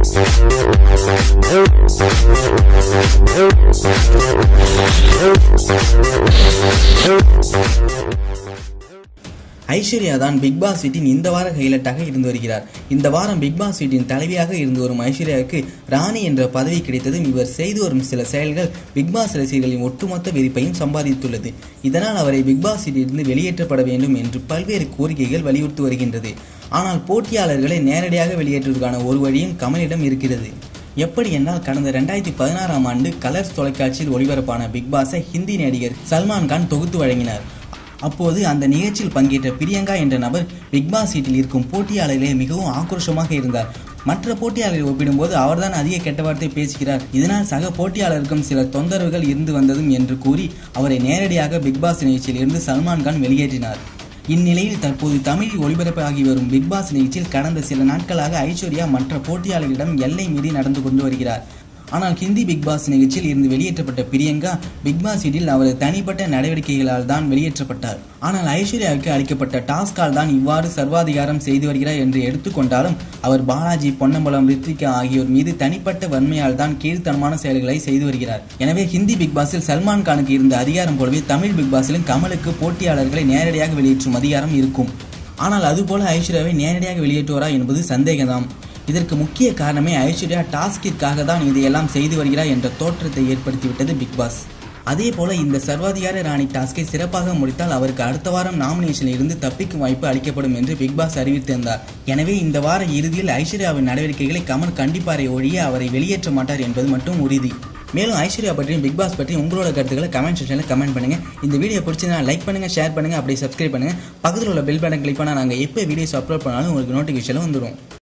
ஐஸ்வர்யா தான் big pass வீட்டின் இந்த வார ஹைலைட்டாக இருந்து வருகிறார் இந்த வாரம் பிக் பாஸ் வீட்டின் தலைவியாக இருந்து வரும் ஐஸ்வர்யாவுக்கு ராணி என்ற பதவி கிடைத்ததும் இவர் செய்து வரும் சில செயல்கள் பிக் பாஸ் ரசிகர்களின் ஒட்டுமொத்த வெறுப்பையும் சம்பாதித்துள்ளது இதனால் அவரை பிக் பாஸ் வீட்டிலிருந்து வெளியேற்றப்பட வேண்டும் என்று பல்வேறு கோரிக்கைகள் வலியுறுத்தி வருகின்றது ஆனால் போட்டியாளர்களை நேரடியாக வெளியேற்றுவதற்கான ஒரு வழியும் கமலிடம் இருக்கிறது எப்படி என்றால் கடந்த ரெண்டாயிரத்தி பதினாறாம் ஆண்டு கலர்ஸ் தொலைக்காட்சியில் ஒளிபரப்பான பிக் பாஸை ஹிந்தி நடிகர் சல்மான் கான் தொகுத்து வழங்கினார் அப்போது அந்த நிகழ்ச்சியில் பங்கேற்ற பிரியங்கா என்ற நபர் பிக் பாஸ் சீட்டில் இருக்கும் போட்டியாளர்களே மிகவும் ஆக்ரோஷமாக இருந்தார் மற்ற போட்டியாளரை ஒப்பிடும்போது அவர்தான் அதிக கெட்ட வார்த்தை பேசுகிறார் இதனால் சக போட்டியாளருக்கும் சில தொந்தரவுகள் இருந்து வந்ததும் என்று கூறி அவரை நேரடியாக பிக் பாஸ் நிகழ்ச்சியில் இருந்து சல்மான் கான் வெளியேற்றினார் இந்நிலையில் தற்போது தமிழில் ஒளிபரப்பாகி வரும் பிக் பாஸ் நிகழ்ச்சியில் கடந்த சில நாட்களாக ஐஸ்வர்யா மற்ற போட்டியாளர்களிடம் எல்லை மீறி நடந்து கொண்டு வருகிறார் ஆனால் ஹிந்தி பிக் பாஸ் நிகழ்ச்சியில் இருந்து வெளியேற்றப்பட்ட பிரியங்கா பிக் பாஸ் வீட்டில் அவரது தனிப்பட்ட நடவடிக்கைகளால் தான் வெளியேற்றப்பட்டார் ஆனால் ஐஸ்வர்யாவுக்கு அளிக்கப்பட்ட டாஸ்கால் தான் இவ்வாறு சர்வாதிகாரம் செய்து வருகிறார் என்று எடுத்துக்கொண்டாலும் அவர் பாலாஜி பொன்னம்பலம் ரித்விகா ஆகியோர் மீது தனிப்பட்ட வன்மையால் தான் கீழ்த்தனமான செயல்களை செய்து வருகிறார் எனவே ஹிந்தி பிக் பாஸில் சல்மான் கானுக்கு இருந்த அதிகாரம் போலவே தமிழ் பிக் பாஸிலும் கமலுக்கு போட்டியாளர்களை நேரடியாக வெளியேற்றும் அதிகாரம் இருக்கும் ஆனால் அதுபோல ஐஸ்வர்யாவை நேரடியாக வெளியேற்றுவாரா என்பது சந்தேகம்தான் இதற்கு முக்கிய காரணமே ஐஸ்வர்யா டாஸ்கிற்காக தான் இதையெல்லாம் செய்து வருகிறார் என்ற தோற்றத்தை ஏற்படுத்திவிட்டது பிக் பாஸ் அதே போல இந்த சர்வாதிகார ராணி டாஸ்கை சிறப்பாக முடித்தால் அவருக்கு அடுத்த வாரம் நாமினேஷனில் இருந்து தப்பிக்கும் வாய்ப்பு அளிக்கப்படும் என்று பிக் பாஸ் அறிவித்திருந்தார் எனவே இந்த வார இறுதியில் ஐஸ்வர்யாவின் நடவடிக்கைகளை கமல் கண்டிப்பாரை ஒழிய அவரை வெளியேற்ற மாட்டார் என்பது மட்டும் உறுதி மேலும் ஐஸ்வர்யா பற்றியும் பிக் பாஸ் பற்றியும் உங்களோட கருத்துக்களை கமெண்ட் செக்ஷனில் கமெண்ட் பண்ணுங்க இந்த வீடியோ பிடிச்சதுனா லைக் பண்ணுங்க ஷேர் பண்ணுங்க அப்படியே சப்ஸ்கிரைப் பண்ணுங்க பக்கத்தில் உள்ள பெல் பட்டன் கிளிக் பண்ணால் நாங்கள் எப்போ வீடியோஸ் அப்லோட் பண்ணாலும் உங்களுக்கு நோட்டிஃபிகேஷன் வந்துடும்